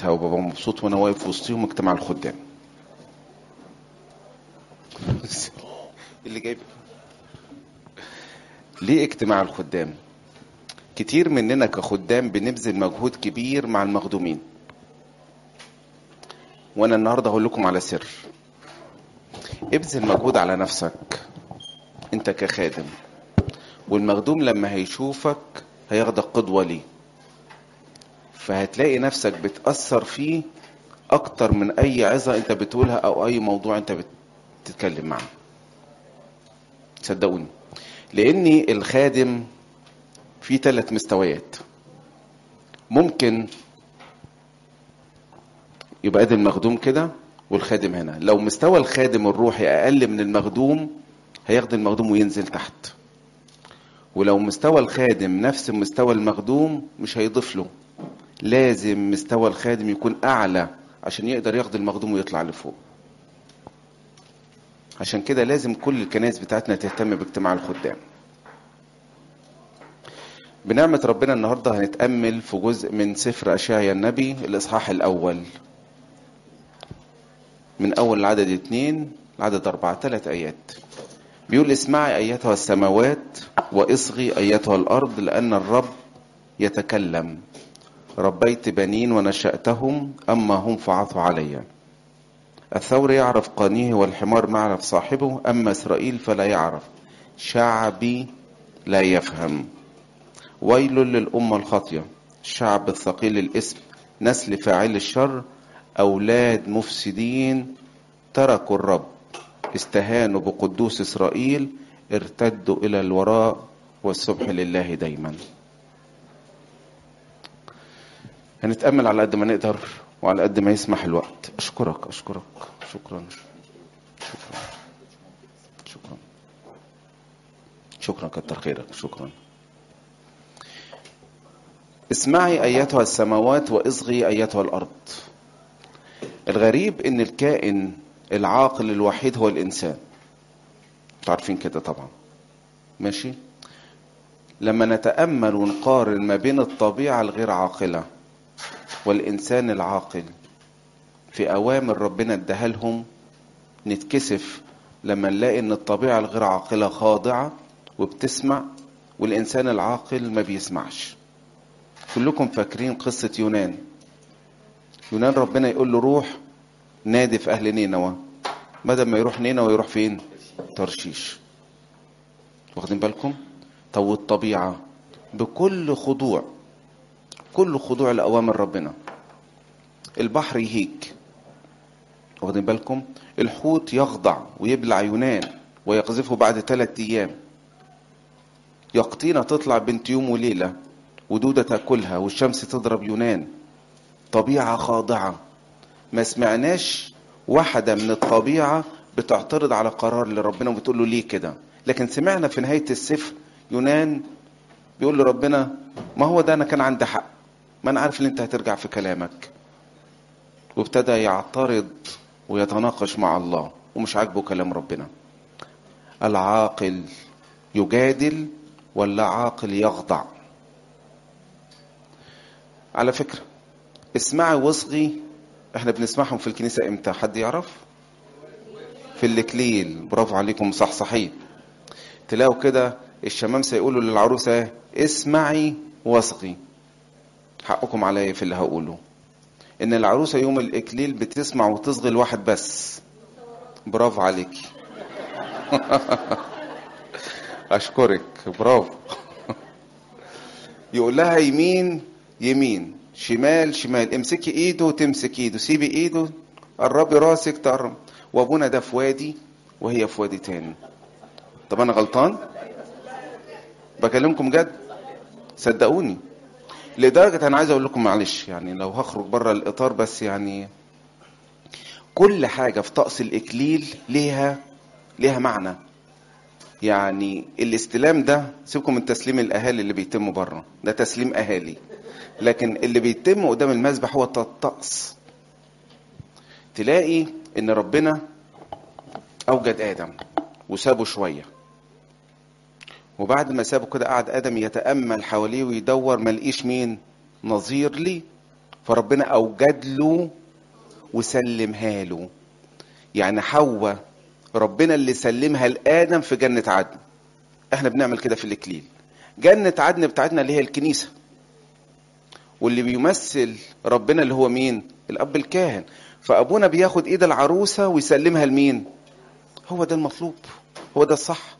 ساعتها وببقى مبسوط وانا واقف وسطهم اجتماع الخدام اللي جايب ليه اجتماع الخدام كتير مننا كخدام بنبذل مجهود كبير مع المخدومين وانا النهارده هقول لكم على سر ابذل مجهود على نفسك انت كخادم والمخدوم لما هيشوفك هياخدك قدوه ليه فهتلاقي نفسك بتأثر فيه أكتر من أي عظة أنت بتقولها أو أي موضوع أنت بتتكلم معاه صدقوني لأن الخادم في ثلاث مستويات ممكن يبقى ادي المخدوم كده والخادم هنا لو مستوى الخادم الروحي اقل من المخدوم هياخد المخدوم وينزل تحت ولو مستوى الخادم نفس مستوى المخدوم مش هيضيف له لازم مستوى الخادم يكون اعلى عشان يقدر ياخد المخدوم ويطلع لفوق عشان كده لازم كل الكنائس بتاعتنا تهتم باجتماع الخدام بنعمة ربنا النهاردة هنتأمل في جزء من سفر أشعيا النبي الإصحاح الأول من أول العدد اتنين العدد أربعة ثلاث آيات بيقول اسمعي أيتها السماوات واصغي أيتها الأرض لأن الرب يتكلم ربيت بنين ونشأتهم أما هم فعثوا علي الثور يعرف قانيه والحمار معرف صاحبه أما إسرائيل فلا يعرف شعبي لا يفهم ويل للأمة الخاطية الشعب الثقيل الاسم نسل فاعل الشر أولاد مفسدين تركوا الرب استهانوا بقدوس إسرائيل ارتدوا إلى الوراء والسبح لله دايما هنتأمل على قد ما نقدر وعلى قد ما يسمح الوقت أشكرك أشكرك شكرا شكرا شكرا شكرا كتر خيرك شكرا اسمعي أيتها السماوات واصغي أيتها الأرض الغريب إن الكائن العاقل الوحيد هو الإنسان انتوا عارفين كده طبعا ماشي لما نتأمل ونقارن ما بين الطبيعة الغير عاقلة والإنسان العاقل في أوامر ربنا اداها لهم نتكسف لما نلاقي إن الطبيعة الغير عاقلة خاضعة وبتسمع والإنسان العاقل ما بيسمعش كلكم فاكرين قصة يونان يونان ربنا يقول له روح نادي في أهل نينوى بدل ما يروح نينوى يروح فين ترشيش واخدين بالكم طب والطبيعة بكل خضوع كل خضوع لأوامر ربنا البحر يهيج واخدين بالكم الحوت يخضع ويبلع يونان ويقذفه بعد ثلاثة أيام يقطينة تطلع بنت يوم وليلة ودودة تاكلها والشمس تضرب يونان طبيعة خاضعة ما سمعناش واحدة من الطبيعة بتعترض على قرار لربنا وبتقول له ليه كده لكن سمعنا في نهاية السفر يونان بيقول لربنا ما هو ده أنا كان عندي حق ما أنا عارف إن أنت هترجع في كلامك وابتدى يعترض ويتناقش مع الله ومش عاجبه كلام ربنا العاقل يجادل ولا عاقل يخضع على فكرة اسمعي واصغي احنا بنسمعهم في الكنيسة امتى حد يعرف في الاكليل برافو عليكم صحصحين تلاقوا كده الشمامسة يقولوا للعروسة اسمعي واصغي حقكم عليا في اللي هقوله ان العروسة يوم الاكليل بتسمع وتصغي لواحد بس برافو عليكي اشكرك برافو يقول لها يمين يمين شمال شمال امسكي ايده وتمسك ايده سيبي ايده قربي راسك تقرب وابونا ده في وادي وهي في وادي تاني طب انا غلطان بكلمكم جد صدقوني لدرجة انا عايز اقول لكم معلش يعني لو هخرج بره الاطار بس يعني كل حاجة في طقس الاكليل ليها ليها معنى يعني الاستلام ده سيبكم من تسليم الاهالي اللي بيتم بره ده تسليم اهالي لكن اللي بيتم قدام المذبح هو الطقس تلاقي ان ربنا اوجد ادم وسابه شويه وبعد ما سابه كده قعد ادم يتامل حواليه ويدور ما لقيش مين نظير ليه فربنا اوجد له وسلمها له يعني حواء ربنا اللي سلمها لادم في جنه عدن احنا بنعمل كده في الاكليل جنه عدن بتاعتنا اللي هي الكنيسه واللي بيمثل ربنا اللي هو مين الاب الكاهن فابونا بياخد ايد العروسه ويسلمها لمين هو ده المطلوب هو ده الصح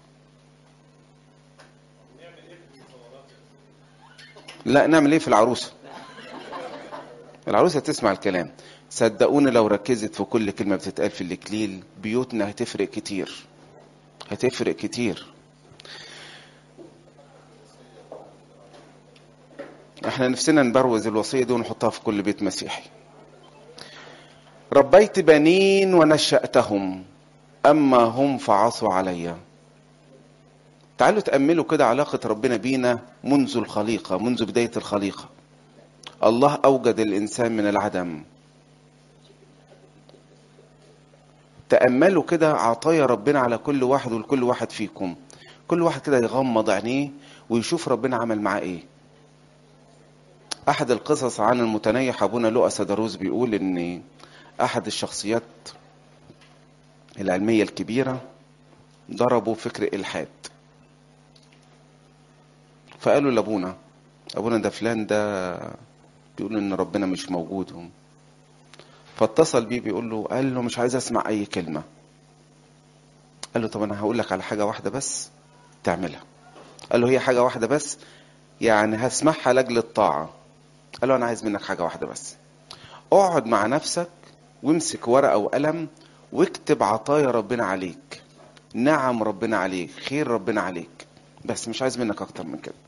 لا نعمل ايه في العروسه العروسه تسمع الكلام صدقوني لو ركزت في كل كلمه بتتقال في الاكليل بيوتنا هتفرق كتير هتفرق كتير احنا نفسنا نبروز الوصيه دي ونحطها في كل بيت مسيحي ربيت بنين ونشأتهم أما هم فعصوا علي تعالوا تأملوا كده علاقة ربنا بينا منذ الخليقة منذ بداية الخليقة الله أوجد الإنسان من العدم تأملوا كده عطايا ربنا على كل واحد ولكل واحد فيكم كل واحد كده يغمض عينيه ويشوف ربنا عمل معاه ايه احد القصص عن المتنيح ابونا لؤى سدروس بيقول ان احد الشخصيات العلمية الكبيرة ضربوا فكر الحاد فقالوا لابونا ابونا ده فلان ده بيقول ان ربنا مش موجود فاتصل بيه بيقول له قال له مش عايز اسمع اي كلمه قال له طب انا هقول لك على حاجه واحده بس تعملها قال له هي حاجه واحده بس يعني هسمعها لاجل الطاعه قال له انا عايز منك حاجه واحده بس اقعد مع نفسك وامسك ورقه وقلم واكتب عطايا ربنا عليك نعم ربنا عليك خير ربنا عليك بس مش عايز منك اكتر من كده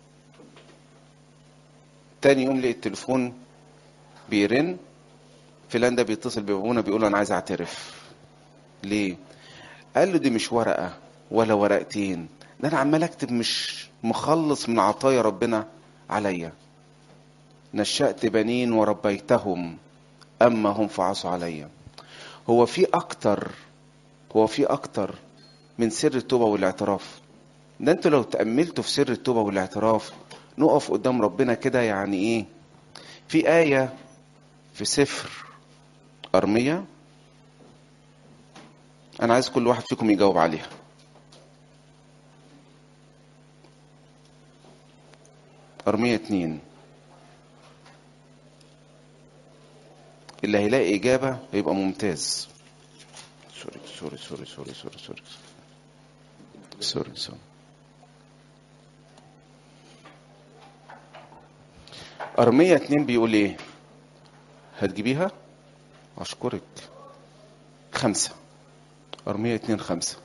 تاني يوم لقيت التليفون بيرن فلان ده بيتصل بابونا بيقول له انا عايز اعترف ليه قال له دي مش ورقه ولا ورقتين ده انا عمال اكتب مش مخلص من عطايا ربنا عليا نشأت بنين وربيتهم اما هم فعصوا عليا هو في اكتر هو في اكتر من سر التوبه والاعتراف ده انتوا لو تأملتوا في سر التوبه والاعتراف نقف قدام ربنا كده يعني ايه في آية في سفر أرمية أنا عايز كل واحد فيكم يجاوب عليها أرمية اتنين اللي هيلاقي إجابة هيبقى ممتاز سوري سوري سوري سوري سوري سوري سوري سوري أرمية اتنين بيقول ايه هتجيبيها أشكرك خمسة أرمية اتنين خمسة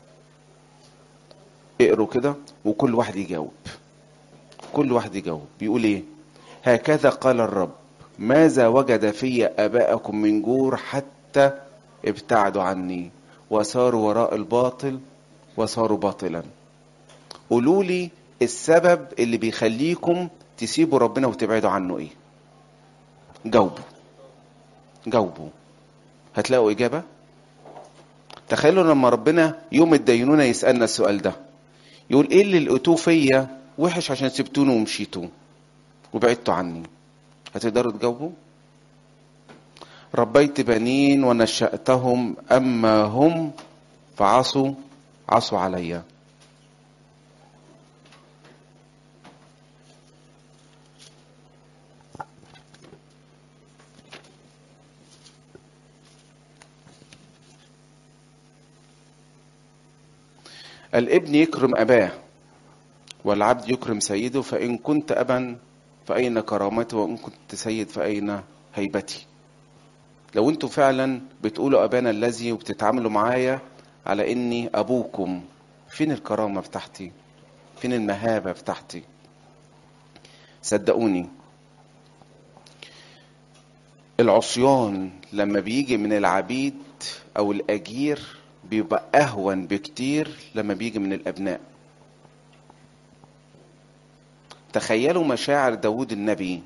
اقروا كده وكل واحد يجاوب كل واحد يجاوب بيقول ايه هكذا قال الرب ماذا وجد في آباءكم من جور حتى ابتعدوا عني وصاروا وراء الباطل وصاروا باطلا قولوا لي السبب اللي بيخليكم تسيبوا ربنا وتبعدوا عنه ايه جاوبوا جاوبوا هتلاقوا اجابه تخيلوا لما ربنا يوم الدينونه يسالنا السؤال ده يقول ايه اللي لقيتوه فيا وحش عشان سبتوني ومشيتوا وبعدتوا عني هتقدروا تجاوبوا ربيت بنين ونشأتهم أما هم فعصوا عصوا عليّ الابن يكرم أباه والعبد يكرم سيده فإن كنت أبا فأين كرامتي وإن كنت سيد فأين هيبتي لو انتوا فعلا بتقولوا أبانا الذي وبتتعاملوا معايا على إني أبوكم فين الكرامة بتاعتي فين المهابة بتاعتي صدقوني العصيان لما بيجي من العبيد أو الأجير بيبقى أهون بكتير لما بيجي من الأبناء تخيلوا مشاعر داود النبي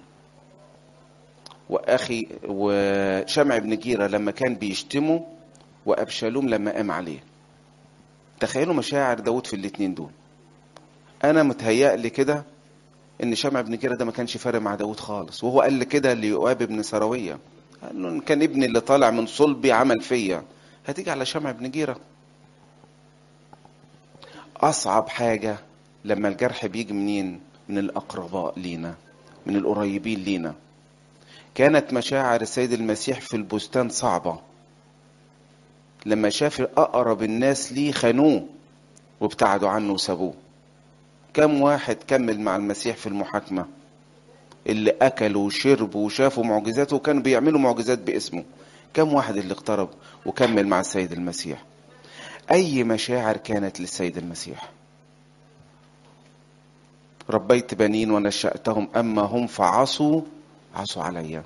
وأخي وشمع بن جيرة لما كان بيشتمه وأبشالوم لما قام عليه تخيلوا مشاعر داود في الاتنين دول أنا متهيألي كده ان شمع بن كيرة ده ما كانش فارق مع داود خالص وهو قال كده ليؤاب بن سروية قال له ان كان ابني اللي طالع من صلبي عمل فيا هتيجي على شمع بن جيرة اصعب حاجة لما الجرح بيجي منين من الاقرباء لينا من القريبين لينا كانت مشاعر السيد المسيح في البستان صعبة لما شاف اقرب الناس ليه خانوه وابتعدوا عنه وسابوه كم واحد كمل مع المسيح في المحاكمة اللي أكلوا وشربوا وشافوا معجزاته وكانوا بيعملوا معجزات باسمه كم واحد اللي اقترب وكمل مع السيد المسيح أي مشاعر كانت للسيد المسيح ربيت بنين ونشأتهم أما هم فعصوا عصوا عليا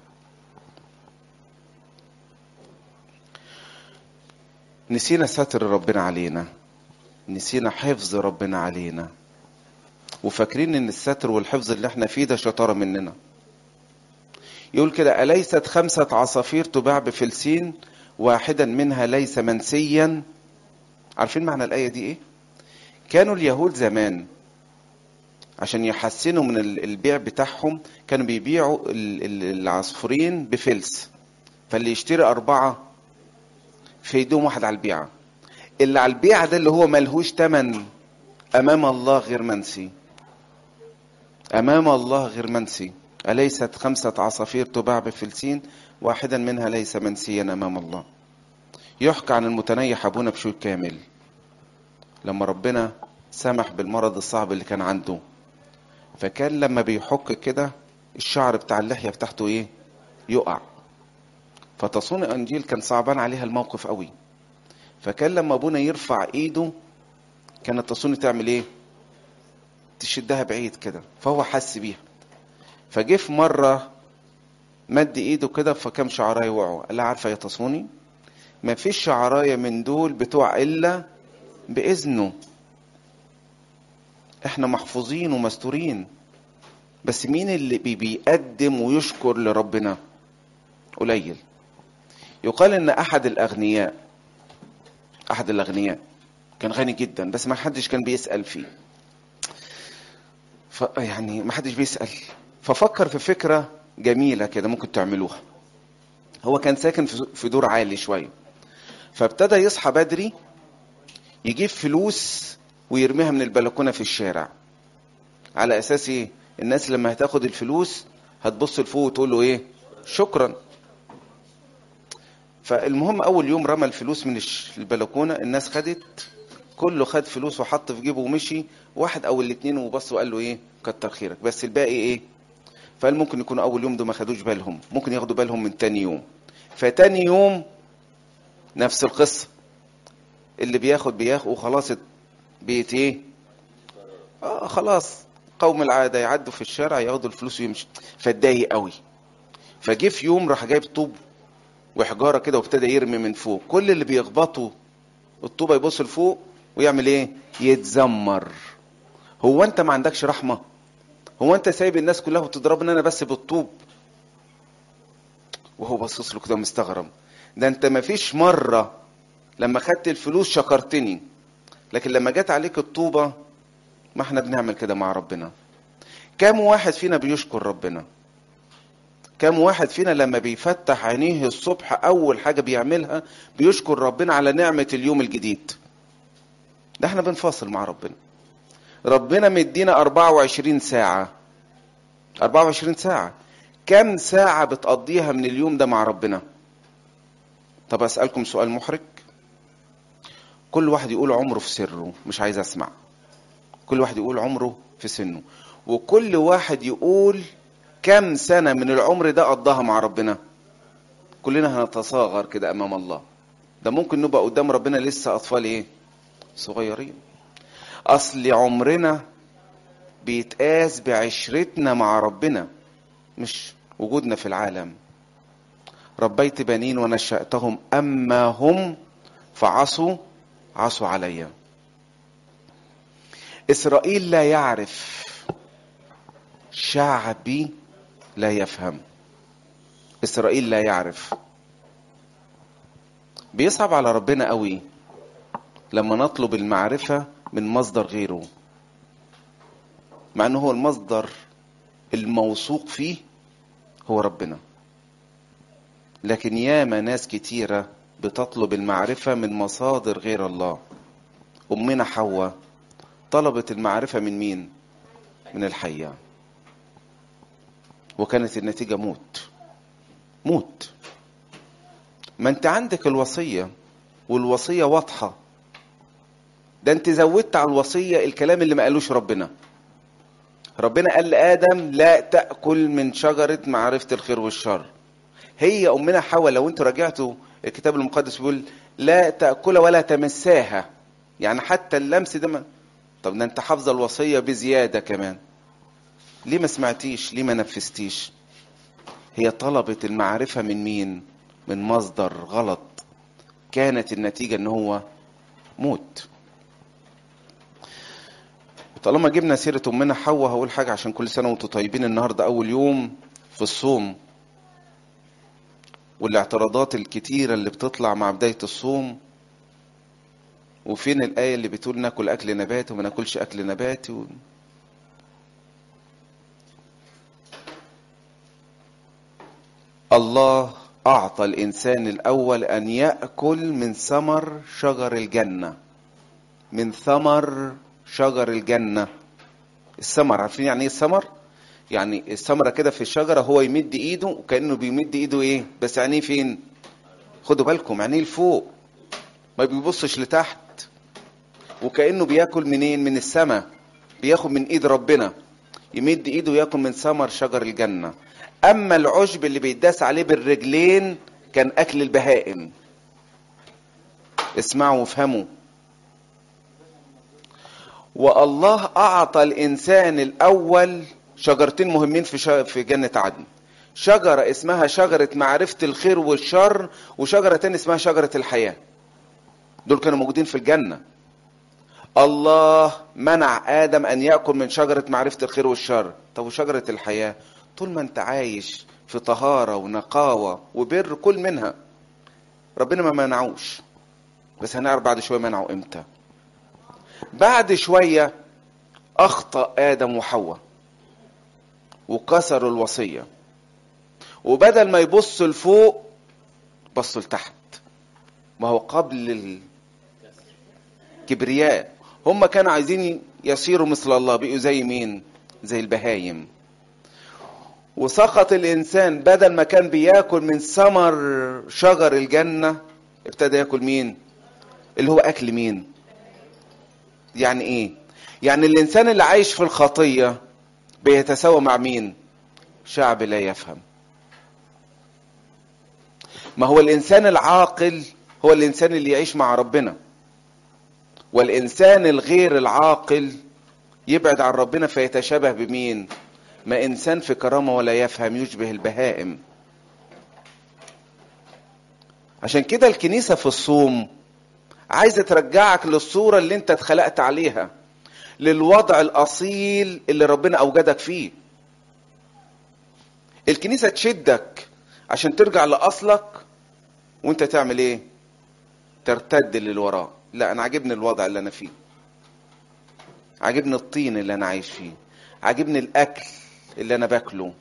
نسينا ستر ربنا علينا نسينا حفظ ربنا علينا وفاكرين ان الستر والحفظ اللي احنا فيه ده شطاره مننا يقول كده اليست خمسه عصافير تباع بفلسين واحدا منها ليس منسيا عارفين معنى الايه دي ايه كانوا اليهود زمان عشان يحسنوا من البيع بتاعهم كانوا بيبيعوا العصفورين بفلس فاللي يشتري أربعة في ايدهم واحد على البيعة اللي على البيعة ده اللي هو ملهوش تمن أمام الله غير منسي أمام الله غير منسي أليست خمسة عصافير تباع بفلسين واحدا منها ليس منسيا أمام الله يحكى عن المتنيح أبونا بشوي كامل لما ربنا سمح بالمرض الصعب اللي كان عنده فكان لما بيحك كده الشعر بتاع اللحية بتاعته ايه يقع فتصون انجيل كان صعبان عليها الموقف قوي فكان لما ابونا يرفع ايده كانت تصوني تعمل ايه تشدها بعيد كده فهو حس بيها فجه في مرة مد ايده كده فكم شعرايه وقعوا قال لها عارفة يا تصوني ما فيش شعرايه من دول بتوع الا باذنه احنا محفوظين ومستورين بس مين اللي بي بيقدم ويشكر لربنا قليل يقال ان احد الاغنياء احد الاغنياء كان غني جدا بس ما حدش كان بيسال فيه ف يعني ما حدش بيسال ففكر في فكره جميله كده ممكن تعملوها هو كان ساكن في دور عالي شويه فابتدى يصحى بدري يجيب فلوس ويرميها من البلكونه في الشارع على اساس ايه الناس لما هتاخد الفلوس هتبص لفوق وتقول له ايه شكرا فالمهم اول يوم رمى الفلوس من البلكونه الناس خدت كله خد فلوس وحط في جيبه ومشي واحد او الاتنين وبص وقال له ايه كتر خيرك بس الباقي ايه فقال ممكن يكونوا اول يوم ده ما خدوش بالهم ممكن ياخدوا بالهم من تاني يوم فتاني يوم نفس القصه اللي بياخد بياخد وخلاص بيت ايه اه خلاص قوم العاده يعدوا في الشارع ياخدوا الفلوس ويمشي فاتضايق قوي فجه في يوم راح جايب طوب وحجاره كده وابتدى يرمي من فوق كل اللي بيخبطوا الطوبه يبص لفوق ويعمل ايه يتذمر هو انت ما عندكش رحمه هو انت سايب الناس كلها وتضربني انا بس بالطوب وهو باصص له كده مستغرب ده انت ما فيش مره لما خدت الفلوس شكرتني لكن لما جت عليك الطوبه ما احنا بنعمل كده مع ربنا كم واحد فينا بيشكر ربنا كم واحد فينا لما بيفتح عينيه الصبح اول حاجه بيعملها بيشكر ربنا على نعمه اليوم الجديد ده احنا بنفاصل مع ربنا ربنا مدينا 24 ساعه 24 ساعه كم ساعه بتقضيها من اليوم ده مع ربنا طب اسالكم سؤال محرج كل واحد يقول عمره في سره مش عايز اسمع كل واحد يقول عمره في سنه وكل واحد يقول كم سنة من العمر ده قضاها مع ربنا كلنا هنتصاغر كده أمام الله ده ممكن نبقى قدام ربنا لسه أطفال إيه صغيرين أصل عمرنا بيتقاس بعشرتنا مع ربنا مش وجودنا في العالم ربيت بنين ونشأتهم أما هم فعصوا عصوا عليّ إسرائيل لا يعرف شعبي لا يفهم إسرائيل لا يعرف بيصعب على ربنا قوي لما نطلب المعرفة من مصدر غيره مع أنه هو المصدر الموثوق فيه هو ربنا لكن ياما ناس كتيرة بتطلب المعرفة من مصادر غير الله أمنا حواء طلبت المعرفة من مين؟ من الحية وكانت النتيجة موت موت ما انت عندك الوصية والوصية واضحة ده انت زودت على الوصية الكلام اللي ما قالوش ربنا ربنا قال لآدم لا تأكل من شجرة معرفة الخير والشر هي أمنا حواء لو انتوا راجعتوا الكتاب المقدس بيقول لا تأكل ولا تمساها يعني حتى اللمس ده ما... طب ده انت حافظة الوصية بزيادة كمان ليه ما سمعتيش ليه ما نفذتيش هي طلبت المعرفة من مين من مصدر غلط كانت النتيجة ان هو موت طالما جبنا سيرة أمنا حواء هقول حاجة عشان كل سنة وانتم طيبين النهاردة أول يوم في الصوم والاعتراضات الكتيرة اللي بتطلع مع بداية الصوم وفين الآية اللي بتقول ناكل أكل نباتي وما ناكلش أكل نباتي و... الله أعطى الإنسان الأول أن يأكل من ثمر شجر الجنة من ثمر شجر الجنة الثمر عارفين يعني ايه الثمر؟ يعني الثمرة كده في الشجرة هو يمد ايده وكأنه بيمد ايده ايه؟ بس عينيه فين؟ خدوا بالكم عينيه لفوق ما بيبصش لتحت وكأنه بياكل منين؟ من السماء بياخد من ايد ربنا يمد ايده وياكل من ثمر شجر الجنة اما العشب اللي بيداس عليه بالرجلين كان اكل البهائم اسمعوا وافهموا والله اعطى الانسان الاول شجرتين مهمين في ش... في جنة عدن شجرة اسمها شجرة معرفة الخير والشر وشجرة تانية اسمها شجرة الحياة دول كانوا موجودين في الجنة الله منع آدم أن يأكل من شجرة معرفة الخير والشر طب وشجرة الحياة طول ما أنت عايش في طهارة ونقاوة وبر كل منها ربنا ما منعوش بس هنعرف بعد شوية منعه إمتى بعد شوية أخطأ آدم وحواء وكسروا الوصية وبدل ما يبصوا لفوق بصوا لتحت ما هو قبل الكبرياء هم كانوا عايزين يصيروا مثل الله بقوا زي مين زي البهايم وسقط الإنسان بدل ما كان بياكل من ثمر شجر الجنة ابتدى ياكل مين اللي هو أكل مين يعني ايه يعني الانسان اللي عايش في الخطيه بيتساوى مع مين شعب لا يفهم ما هو الانسان العاقل هو الانسان اللي يعيش مع ربنا والانسان الغير العاقل يبعد عن ربنا فيتشابه بمين ما انسان في كرامه ولا يفهم يشبه البهائم عشان كده الكنيسه في الصوم عايزه ترجعك للصوره اللي انت اتخلقت عليها للوضع الاصيل اللي ربنا اوجدك فيه الكنيسه تشدك عشان ترجع لاصلك وانت تعمل ايه ترتد للوراء لا انا عاجبني الوضع اللي انا فيه عاجبني الطين اللي انا عايش فيه عاجبني الاكل اللي انا باكله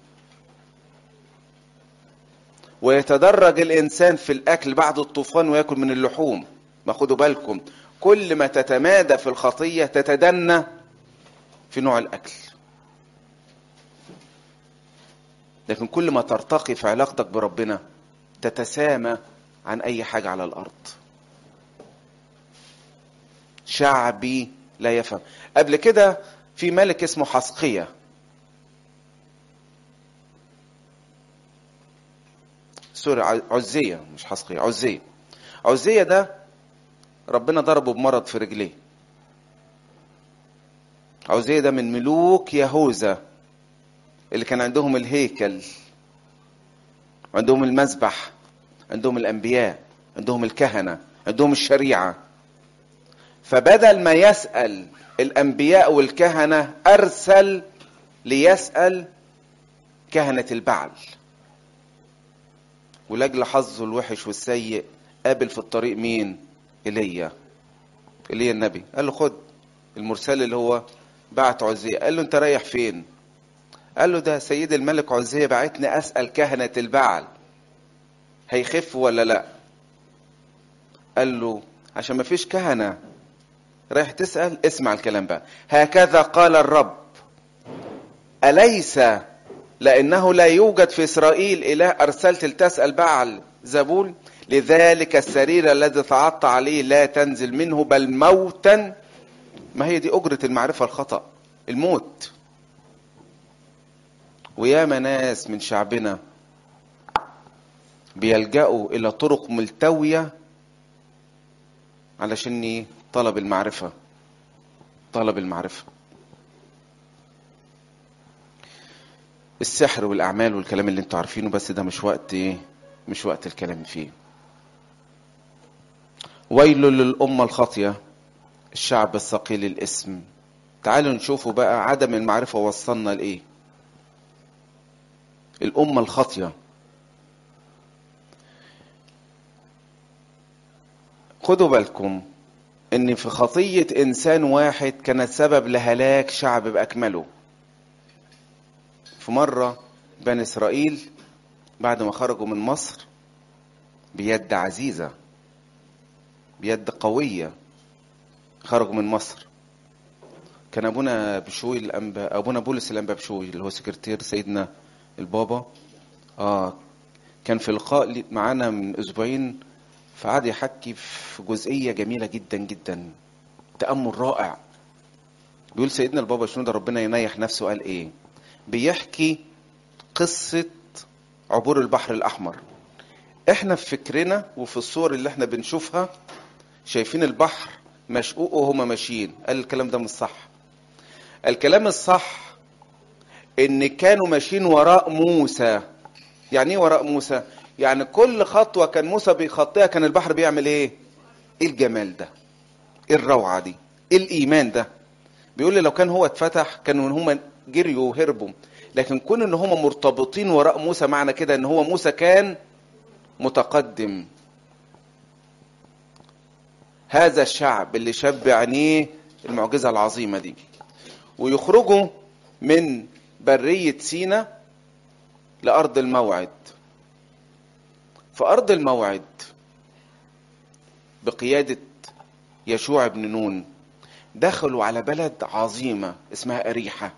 ويتدرج الانسان في الاكل بعد الطوفان وياكل من اللحوم ما خدوا بالكم كل ما تتمادى في الخطيه تتدنى في نوع الاكل لكن كل ما ترتقي في علاقتك بربنا تتسامى عن اي حاجه على الارض شعبي لا يفهم قبل كده في ملك اسمه حسقية سوري عزية مش حسقية عزية عزية ده ربنا ضربه بمرض في رجليه عزية ده من ملوك يهوذا اللي كان عندهم الهيكل عندهم المذبح عندهم الانبياء عندهم الكهنه عندهم الشريعه فبدل ما يسال الانبياء والكهنه ارسل ليسال كهنه البعل ولاجل حظه الوحش والسيء قابل في الطريق مين ايليا ايليا النبي قال له خد المرسل اللي هو بعت عزية قال له انت رايح فين قال له ده سيد الملك عزية بعتني أسأل كهنة البعل هيخف ولا لا قال له عشان ما فيش كهنة رايح تسأل اسمع الكلام بقى هكذا قال الرب أليس لأنه لا يوجد في إسرائيل إله أرسلت لتسأل بعل زبول لذلك السرير الذي تعطى عليه لا تنزل منه بل موتا ما هي دي أجرة المعرفة الخطأ الموت وياما ناس من شعبنا بيلجأوا إلى طرق ملتوية علشان طلب المعرفة طلب المعرفة السحر والأعمال والكلام اللي انتوا عارفينه بس ده مش وقت ايه مش وقت الكلام فيه ويل للأمة الخاطية الشعب الثقيل الاسم تعالوا نشوفوا بقى عدم المعرفة وصلنا لإيه الأمة الخاطية خدوا بالكم ان في خطية انسان واحد كانت سبب لهلاك شعب باكمله في مرة بني اسرائيل بعد ما خرجوا من مصر بيد عزيزة بيد قوية خرجوا من مصر كان ابونا بشوي الانبا ابونا بولس الانبا بشوي اللي هو سكرتير سيدنا البابا اه كان في لقاء معانا من اسبوعين فقعد يحكي في جزئية جميلة جدا جدا تأمل رائع بيقول سيدنا البابا شنو ده ربنا ينيح نفسه قال ايه بيحكي قصة عبور البحر الأحمر احنا في فكرنا وفي الصور اللي احنا بنشوفها شايفين البحر مشقوق وهما ماشيين قال الكلام ده مش صح الكلام الصح ان كانوا ماشيين وراء موسى يعني ايه وراء موسى يعني كل خطوة كان موسى بيخطيها كان البحر بيعمل ايه ايه الجمال ده ايه الروعة دي ايه الايمان ده بيقول لي لو كان هو اتفتح كانوا هم جريوا وهربوا لكن كون ان هم مرتبطين وراء موسى معنى كده ان هو موسى كان متقدم هذا الشعب اللي شاب عينيه المعجزة العظيمة دي ويخرجوا من برية سينا لأرض الموعد في أرض الموعد بقيادة يشوع بن نون دخلوا على بلد عظيمة اسمها أريحة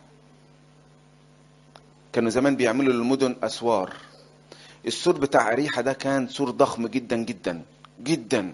كانوا زمان بيعملوا للمدن أسوار السور بتاع أريحة ده كان سور ضخم جدا جدا جدا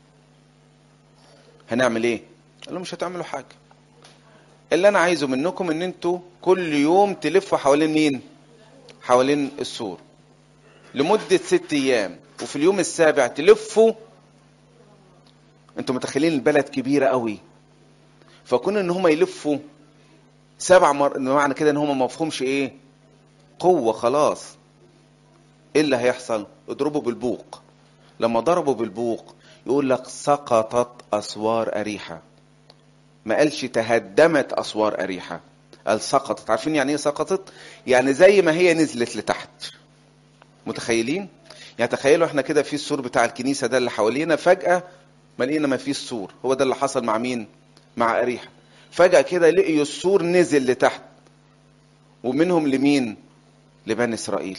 هنعمل ايه قالوا مش هتعملوا حاجة اللي انا عايزه منكم ان انتوا كل يوم تلفوا حوالين مين حوالين السور لمدة ست ايام وفي اليوم السابع تلفوا انتوا متخيلين البلد كبيرة قوي فكون ان هم يلفوا سبع مر معنى كده ان هم مفهومش ايه قوة خلاص ايه اللي هيحصل اضربوا بالبوق لما ضربوا بالبوق يقول لك سقطت اسوار اريحة ما قالش تهدمت اسوار اريحة قال سقطت عارفين يعني ايه سقطت يعني زي ما هي نزلت لتحت متخيلين يعني تخيلوا احنا كده في السور بتاع الكنيسة ده اللي حوالينا فجأة ما لقينا ما فيش سور هو ده اللي حصل مع مين مع أريحة فجأة كده لقيوا السور نزل لتحت ومنهم لمين لبني إسرائيل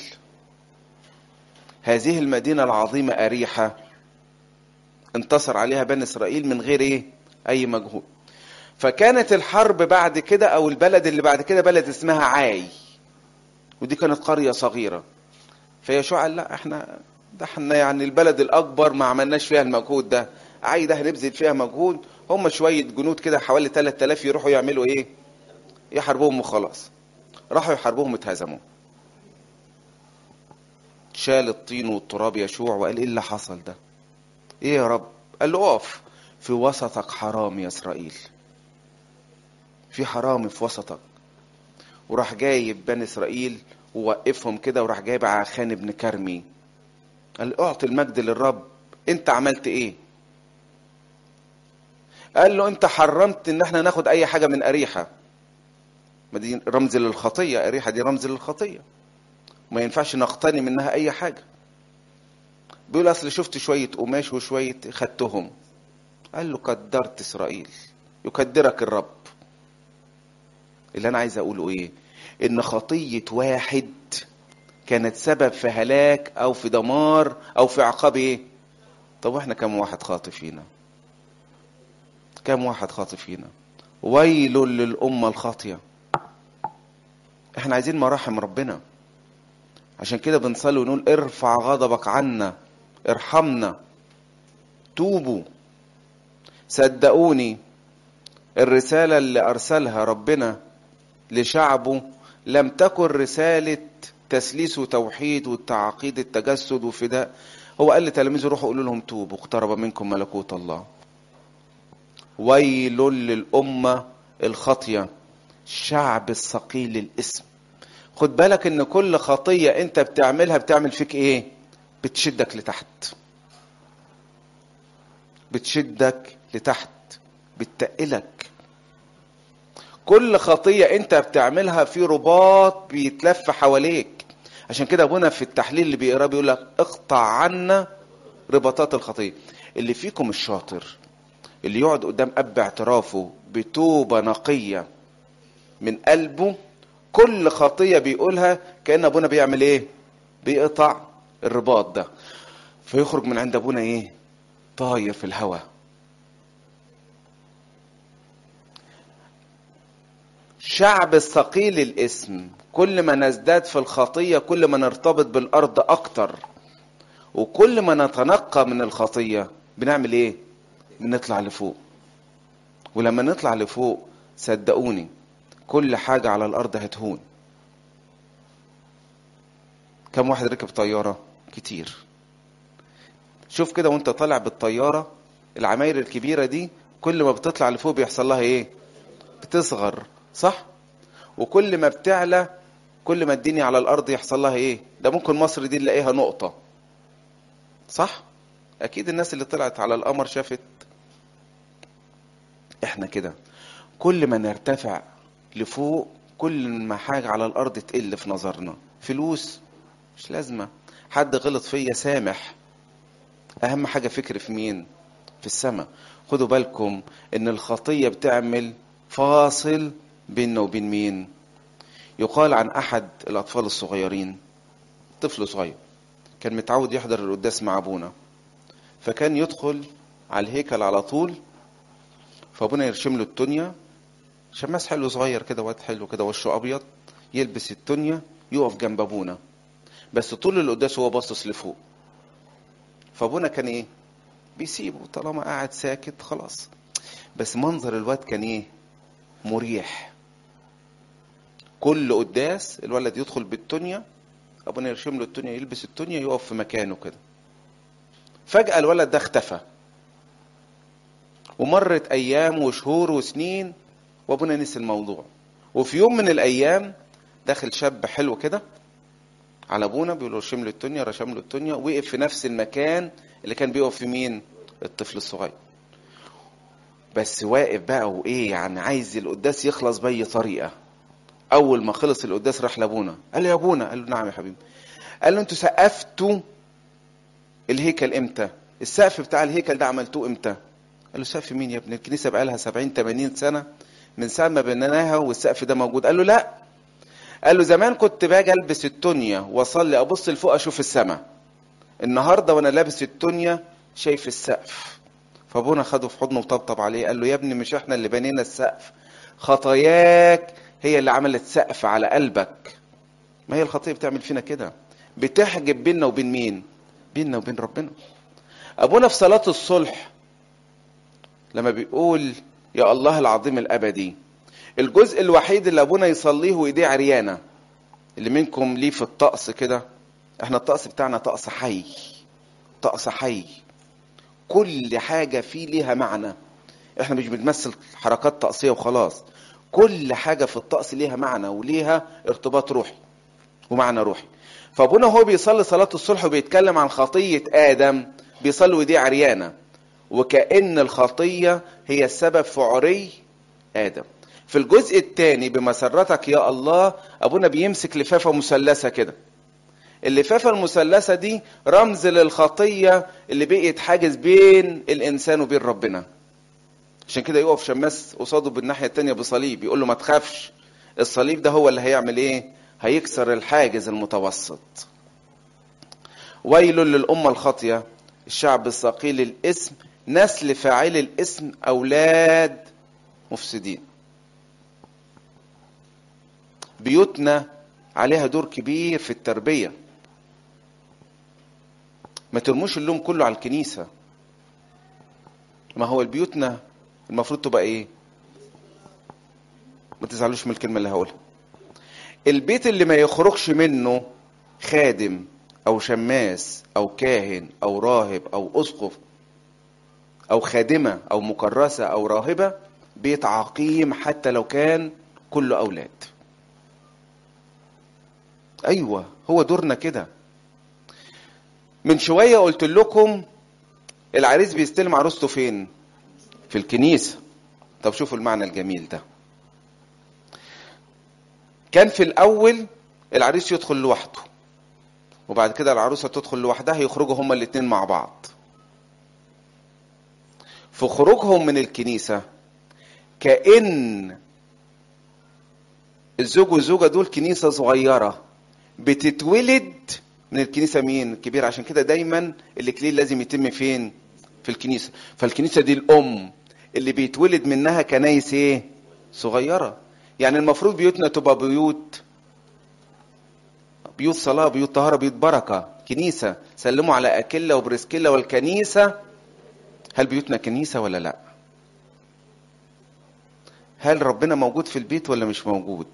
هذه المدينة العظيمة أريحة انتصر عليها بني إسرائيل من غير إيه أي مجهود فكانت الحرب بعد كده أو البلد اللي بعد كده بلد اسمها عاي ودي كانت قرية صغيرة فيشوع قال لا احنا ده احنا يعني البلد الأكبر ما عملناش فيها المجهود ده عاي ده هنبذل فيها مجهود هم شوية جنود كده حوالي 3000 يروحوا يعملوا ايه يحاربوهم وخلاص راحوا يحاربوهم اتهزموا شال الطين والتراب يشوع وقال ايه اللي حصل ده ايه يا رب قال له اقف في وسطك حرام يا اسرائيل في حرامي في وسطك وراح جايب بني اسرائيل ووقفهم كده وراح جايب عخان ابن كرمي قال اعطي المجد للرب انت عملت ايه قال له انت حرمت ان احنا ناخد اي حاجة من اريحة ما دي رمز للخطية اريحة دي رمز للخطية ما ينفعش نقتني منها اي حاجة بيقول اصل شفت شوية قماش وشوية خدتهم قال له قدرت اسرائيل يقدرك الرب اللي انا عايز اقوله ايه ان خطيه واحد كانت سبب في هلاك او في دمار او في عقاب ايه طب واحنا كم واحد خاطئ فينا كم واحد خاطئ فينا ويل للامه الخاطيه احنا عايزين مراحم ربنا عشان كده بنصلي ونقول ارفع غضبك عنا ارحمنا توبوا صدقوني الرسالة اللي أرسلها ربنا لشعبه لم تكن رسالة تسليس وتوحيد والتعقيد التجسد وفداء هو قال لتلاميذه روحوا قولوا لهم توبوا اقترب منكم ملكوت الله ويل للأمة الخاطية شعب الثقيل الاسم خد بالك ان كل خطية انت بتعملها بتعمل فيك ايه بتشدك لتحت بتشدك لتحت بتقلك كل خطية انت بتعملها في رباط بيتلف حواليك عشان كده ابونا في التحليل اللي بيقراه بيقول لك اقطع عنا رباطات الخطية اللي فيكم الشاطر اللي يقعد قدام اب اعترافه بتوبة نقية من قلبه كل خطية بيقولها كأن ابونا بيعمل ايه بيقطع الرباط ده فيخرج من عند ابونا ايه طاير في الهواء شعب الثقيل الاسم كل ما نزداد في الخطية كل ما نرتبط بالأرض أكتر وكل ما نتنقى من الخطية بنعمل إيه؟ بنطلع لفوق ولما نطلع لفوق صدقوني كل حاجة على الأرض هتهون كم واحد ركب طيارة؟ كتير شوف كده وانت طالع بالطيارة العماير الكبيرة دي كل ما بتطلع لفوق بيحصل لها ايه بتصغر صح وكل ما بتعلى كل ما الدنيا على الارض يحصل لها ايه ده ممكن مصر دي نلاقيها نقطة صح اكيد الناس اللي طلعت على القمر شافت احنا كده كل ما نرتفع لفوق كل ما حاجة على الارض تقل في نظرنا فلوس مش لازمة حد غلط فيا سامح اهم حاجة فكر في مين في السماء خدوا بالكم ان الخطية بتعمل فاصل بيننا وبين مين يقال عن احد الاطفال الصغيرين طفل صغير كان متعود يحضر القداس مع ابونا فكان يدخل على الهيكل على طول فابونا يرشم له التونيا شماس حلو صغير كده واد حلو كده وشه ابيض يلبس التونيا يقف جنب ابونا بس طول القداس هو باصص لفوق فابونا كان ايه بيسيبه طالما قاعد ساكت خلاص بس منظر الواد كان ايه مريح كل قداس الولد يدخل بالتونيا ابونا يرشم له التونيا يلبس التونيا يقف في مكانه كده فجأة الولد ده اختفى ومرت ايام وشهور وسنين وابونا نسي الموضوع وفي يوم من الايام داخل شاب حلو كده على ابونا بيقول له رشم له التونيا رشم له التونيا وقف في نفس المكان اللي كان بيقف في مين الطفل الصغير بس واقف بقى وايه يعني عايز القداس يخلص باي طريقه اول ما خلص القداس راح لابونا قال له يا ابونا قال له نعم يا حبيبي قال له انتوا سقفتوا الهيكل امتى السقف بتاع الهيكل ده عملتوه امتى قال له سقف مين يا ابني الكنيسه بقى لها 70 80 سنه من ساعه ما بنيناها والسقف ده موجود قال له لا قال له زمان كنت باجي البس التونيا واصلي ابص لفوق اشوف السماء النهارده وانا لابس التونيا شايف السقف فابونا خده في حضنه وطبطب عليه قال له يا ابني مش احنا اللي بنينا السقف خطاياك هي اللي عملت سقف على قلبك ما هي الخطيه بتعمل فينا كده بتحجب بيننا وبين مين بيننا وبين ربنا ابونا في صلاه الصلح لما بيقول يا الله العظيم الابدي الجزء الوحيد اللي ابونا يصليه وايديه عريانه اللي منكم ليه في الطقس كده احنا الطقس بتاعنا طقس حي طقس حي كل حاجة فيه ليها معنى احنا مش بنمثل حركات طقسية وخلاص كل حاجة في الطقس ليها معنى وليها ارتباط روحي ومعنى روحي فابونا هو بيصلي صلاة الصلح وبيتكلم عن خطية آدم بيصلي ودي عريانة وكأن الخطية هي السبب في عري آدم في الجزء الثاني بمسرتك يا الله أبونا بيمسك لفافة مثلثة كده اللفافة المثلثة دي رمز للخطية اللي بقيت حاجز بين الإنسان وبين ربنا عشان كده يقف شماس قصاده بالناحية التانية بصليب يقول له ما تخافش الصليب ده هو اللي هيعمل ايه هيكسر الحاجز المتوسط ويل للأمة الخاطية الشعب الثقيل الاسم نسل فاعل الاسم أولاد مفسدين بيوتنا عليها دور كبير في التربية ما ترموش اللوم كله على الكنيسة ما هو البيوتنا المفروض تبقى ايه ما تزعلوش من الكلمة اللي هقولها البيت اللي ما يخرجش منه خادم او شماس او كاهن او راهب او اسقف او خادمة او مكرسة او راهبة بيت عقيم حتى لو كان كله اولاد ايوه هو دورنا كده من شوية قلت لكم العريس بيستلم عروسته فين في الكنيسة طب شوفوا المعنى الجميل ده كان في الاول العريس يدخل لوحده وبعد كده العروسة تدخل لوحدها يخرجوا هما الاتنين مع بعض في خروجهم من الكنيسة كأن الزوج والزوجة دول كنيسة صغيرة بتتولد من الكنيسة مين كبير عشان كده دايما الإكليل لازم يتم فين في الكنيسة فالكنيسة دي الأم اللي بيتولد منها كنايس ايه صغيرة يعني المفروض بيوتنا تبقى بيوت بيوت صلاة بيوت طهارة بيوت بركة كنيسة سلموا على أكلة وبرسكيلا والكنيسة هل بيوتنا كنيسة ولا لا هل ربنا موجود في البيت ولا مش موجود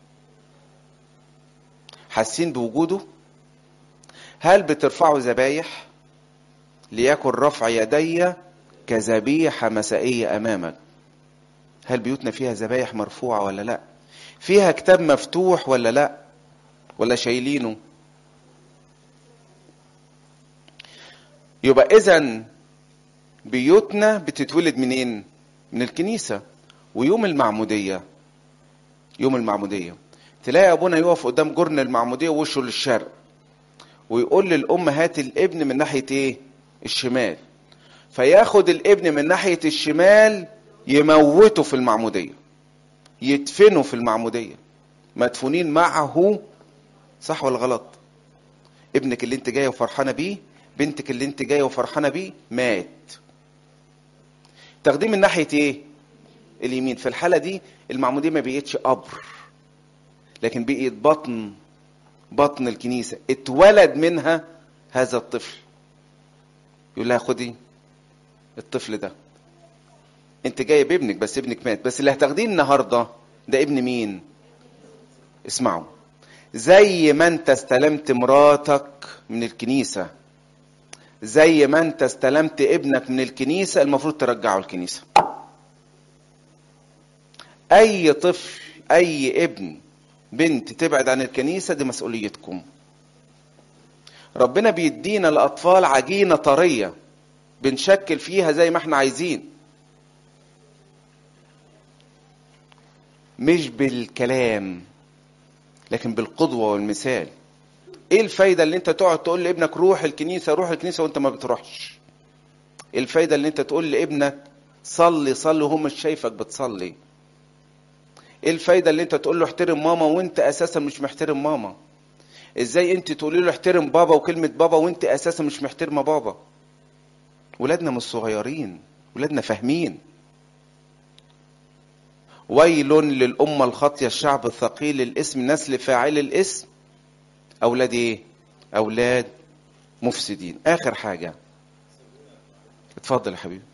حاسين بوجوده هل بترفعوا ذبايح ليكن رفع يدي كذبيحة مسائية أمامك هل بيوتنا فيها ذبايح مرفوعة ولا لا فيها كتاب مفتوح ولا لا ولا شايلينه يبقى إذا بيوتنا بتتولد منين من الكنيسة ويوم المعمودية يوم المعمودية تلاقي أبونا يقف قدام جرن المعمودية ووشه للشرق ويقول للأم هات الابن من ناحية إيه الشمال فياخد الابن من ناحية الشمال يموته في المعمودية يدفنه في المعمودية مدفونين معه صح ولا غلط ابنك اللي انت جايه وفرحانه بيه بنتك اللي انت جايه وفرحانه بيه مات تاخديه من ناحيه ايه اليمين في الحاله دي المعموديه ما بقتش قبر لكن بقيت بطن بطن الكنيسه اتولد منها هذا الطفل يقول لها خدي الطفل ده انت جايب ابنك بس ابنك مات بس اللي هتاخديه النهارده ده ابن مين اسمعوا زي ما انت استلمت مراتك من الكنيسة زي ما انت استلمت ابنك من الكنيسة المفروض ترجعه الكنيسة اي طفل اي ابن بنت تبعد عن الكنيسة دي مسؤوليتكم ربنا بيدينا الاطفال عجينة طرية بنشكل فيها زي ما احنا عايزين مش بالكلام لكن بالقدوة والمثال ايه الفايدة اللي انت تقعد تقول لابنك روح الكنيسة روح الكنيسة وانت ما بتروحش ايه الفايدة اللي انت تقول لابنك صلي صلي وهو مش شايفك بتصلي ايه الفايدة اللي انت تقول له احترم ماما وانت اساسا مش محترم ماما ازاي انت تقولي له احترم بابا وكلمة بابا وانت اساسا مش محترمة بابا ولادنا مش صغيرين ولادنا فاهمين ويل للأمة الخاطية الشعب الثقيل الاسم نسل فاعل الاسم أولاد إيه؟ أولاد مفسدين آخر حاجة اتفضل يا حبيبي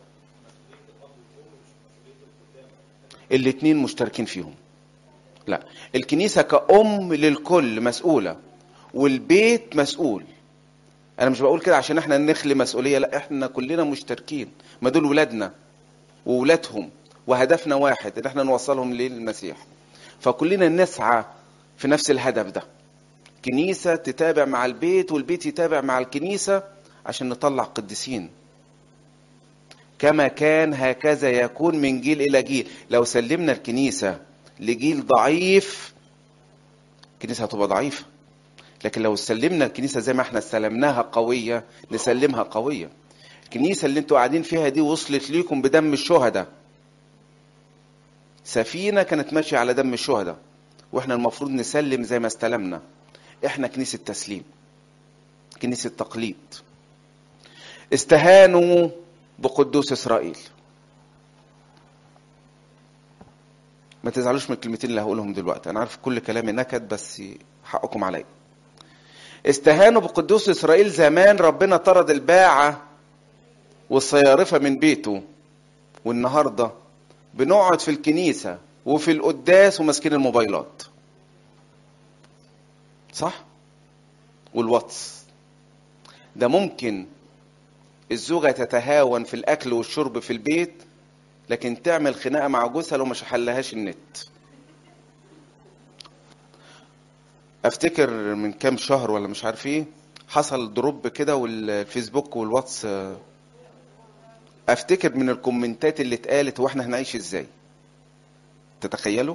الاتنين مشتركين فيهم لا الكنيسة كأم للكل مسؤولة والبيت مسؤول أنا مش بقول كده عشان احنا نخلي مسؤولية لا احنا كلنا مشتركين ما دول ولادنا وولادهم وهدفنا واحد ان احنا نوصلهم للمسيح فكلنا نسعى في نفس الهدف ده كنيسة تتابع مع البيت والبيت يتابع مع الكنيسة عشان نطلع قديسين كما كان هكذا يكون من جيل إلى جيل لو سلمنا الكنيسة لجيل ضعيف الكنيسة هتبقى ضعيفة لكن لو سلمنا الكنيسة زي ما احنا استلمناها قوية نسلمها قوية الكنيسة اللي انتوا قاعدين فيها دي وصلت ليكم بدم الشهداء سفينة كانت ماشية على دم الشهداء واحنا المفروض نسلم زي ما استلمنا احنا كنيسة تسليم كنيسة تقليد استهانوا بقدوس اسرائيل ما تزعلوش من الكلمتين اللي هقولهم دلوقتي انا عارف كل كلامي نكد بس حقكم عليا استهانوا بقدوس اسرائيل زمان ربنا طرد الباعة والصيارفة من بيته والنهارده بنقعد في الكنيسة وفي القداس وماسكين الموبايلات صح والواتس ده ممكن الزوجة تتهاون في الأكل والشرب في البيت لكن تعمل خناقة مع جوزها لو مش حلهاش النت افتكر من كام شهر ولا مش عارف ايه حصل دروب كده والفيسبوك والواتس افتكر من الكومنتات اللي اتقالت هو احنا هنعيش ازاي تتخيلوا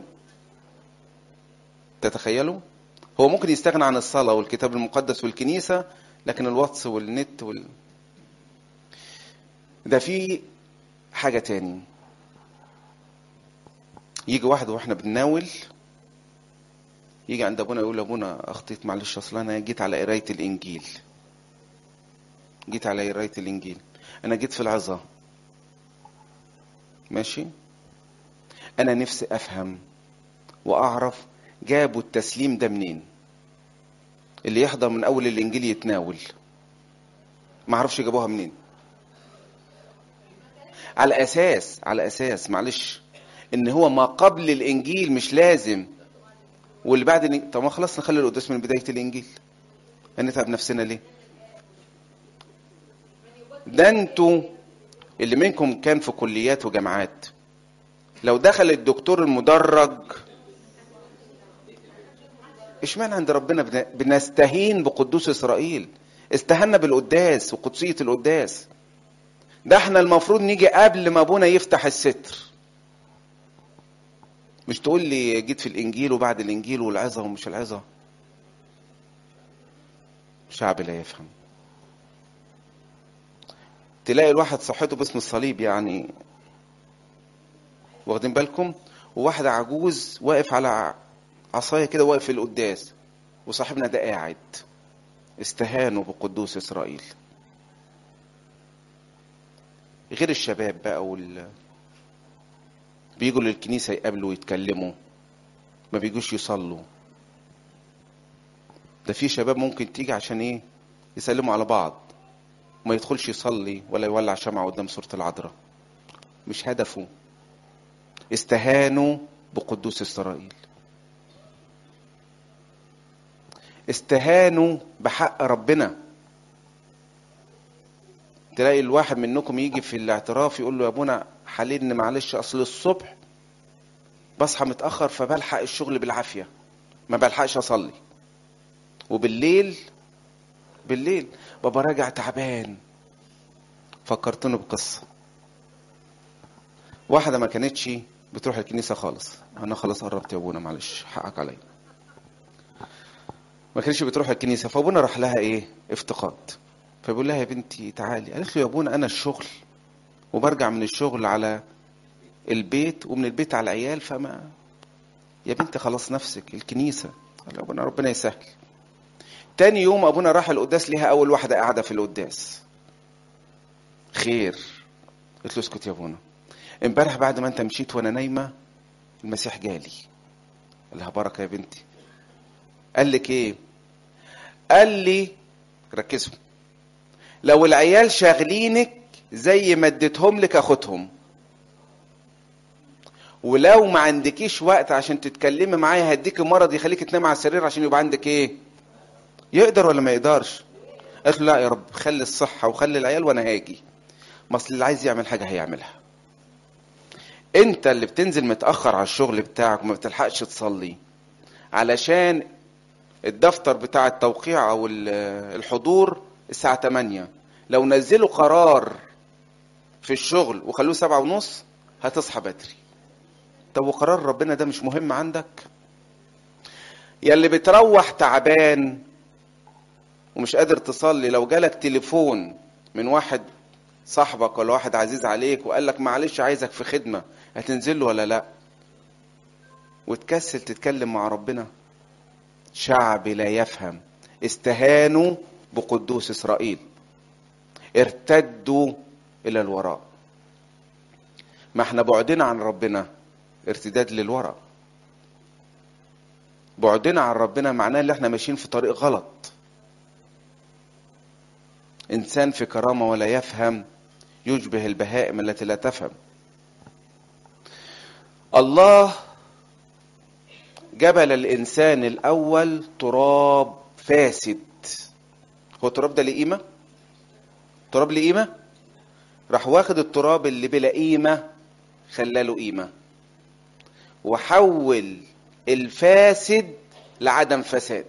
تتخيلوا هو ممكن يستغنى عن الصلاة والكتاب المقدس والكنيسة لكن الواتس والنت وال... ده في حاجة تاني يجي واحد واحنا بنناول يجي عند ابونا يقول ابونا اخطيت معلش اصل انا جيت على قرايه الانجيل جيت على قرايه الانجيل انا جيت في العظه ماشي انا نفسي افهم واعرف جابوا التسليم ده منين اللي يحضر من اول الانجيل يتناول ما اعرفش جابوها منين على اساس على اساس معلش ان هو ما قبل الانجيل مش لازم واللي بعد الانجيل طب ما خلاص نخلي القداس من بدايه الانجيل هنتعب نفسنا ليه ده انتوا اللي منكم كان في كليات وجامعات لو دخل الدكتور المدرج اشمعنى عند ربنا بنستهين بقدوس اسرائيل استهنا بالقداس وقدسيه القداس ده احنا المفروض نيجي قبل ما ابونا يفتح الستر مش تقول لي جيت في الانجيل وبعد الانجيل والعظه ومش العظه شعب لا يفهم تلاقي الواحد صحته باسم الصليب يعني واخدين بالكم وواحد عجوز واقف على عصايه كده واقف في القداس وصاحبنا ده قاعد استهانوا بقدوس اسرائيل غير الشباب بقى وال بيجوا للكنيسه يقابلوا ويتكلموا ما بيجوش يصلوا ده في شباب ممكن تيجي عشان ايه يسلموا على بعض ما يدخلش يصلي ولا يولع شمعة قدام صورة العذراء مش هدفه استهانوا بقدوس إسرائيل استهانوا بحق ربنا تلاقي الواحد منكم يجي في الاعتراف يقول له يا ابونا حللني معلش اصل الصبح بصحى متاخر فبلحق الشغل بالعافيه ما بلحقش اصلي وبالليل بالليل بابا راجع تعبان فكرتني بقصه واحده ما كانتش بتروح الكنيسه خالص انا خلاص قربت يا ابونا معلش حقك عليا ما كانتش بتروح الكنيسه فابونا راح لها ايه افتقاد فبيقول لها يا بنتي تعالي قالت له يا ابونا انا الشغل وبرجع من الشغل على البيت ومن البيت على العيال فما يا بنتي خلاص نفسك الكنيسه قال ابونا ربنا يسهل تاني يوم ابونا راح القداس ليها اول واحده قاعده في القداس خير قلت له اسكت يا ابونا امبارح بعد ما انت مشيت وانا نايمه المسيح جالي قال لها بركه يا بنتي قال لك ايه قال لي ركزوا لو العيال شاغلينك زي ما اديتهم لك اخدهم ولو ما عندكيش وقت عشان تتكلمي معايا هديك مرض يخليك تنام على السرير عشان يبقى عندك ايه يقدر ولا ما يقدرش قالت له لا يا رب خلي الصحة وخلي العيال وانا هاجي ما اصل اللي عايز يعمل حاجة هيعملها انت اللي بتنزل متأخر على الشغل بتاعك وما بتلحقش تصلي علشان الدفتر بتاع التوقيع او الحضور الساعة 8 لو نزلوا قرار في الشغل وخلوه سبعة ونص هتصحى بدري طب وقرار ربنا ده مش مهم عندك يا اللي بتروح تعبان ومش قادر تصلي لو جالك تليفون من واحد صاحبك ولا واحد عزيز عليك وقال لك معلش عايزك في خدمة هتنزل له ولا لا وتكسل تتكلم مع ربنا شعب لا يفهم استهانوا بقدوس اسرائيل ارتدوا الى الوراء ما احنا بعدنا عن ربنا ارتداد للوراء بعدنا عن ربنا معناه ان احنا ماشيين في طريق غلط انسان في كرامه ولا يفهم يشبه البهائم التي لا تفهم الله جبل الانسان الاول تراب فاسد هو التراب ده ليه قيمه التراب ليه قيمه راح واخد التراب اللي بلا قيمه خلاله قيمه وحول الفاسد لعدم فساد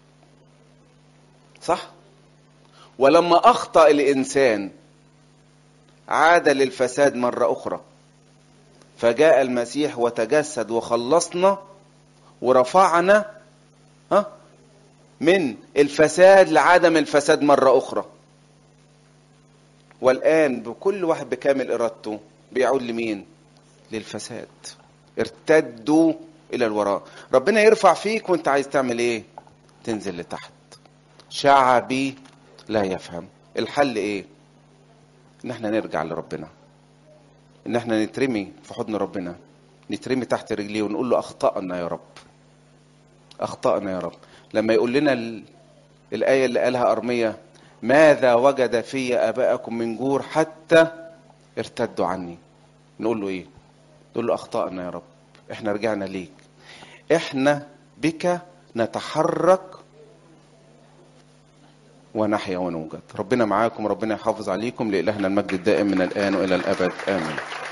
صح ولما اخطا الانسان عاد للفساد مره اخرى فجاء المسيح وتجسد وخلصنا ورفعنا ها من الفساد لعدم الفساد مرة أخرى والآن بكل واحد بكامل إرادته بيعود لمين للفساد ارتدوا إلى الوراء ربنا يرفع فيك وانت عايز تعمل ايه تنزل لتحت شعبي لا يفهم الحل ايه ان احنا نرجع لربنا ان احنا نترمي في حضن ربنا نترمي تحت رجليه ونقول له اخطأنا يا رب اخطأنا يا رب لما يقول لنا ال... الآية اللي قالها أرمية ماذا وجد في آباءكم من جور حتى ارتدوا عني نقول له ايه نقول له اخطأنا يا رب احنا رجعنا ليك احنا بك نتحرك ونحيا ونوجد ربنا معاكم ربنا يحافظ عليكم لإلهنا المجد الدائم من الآن وإلى الأبد آمين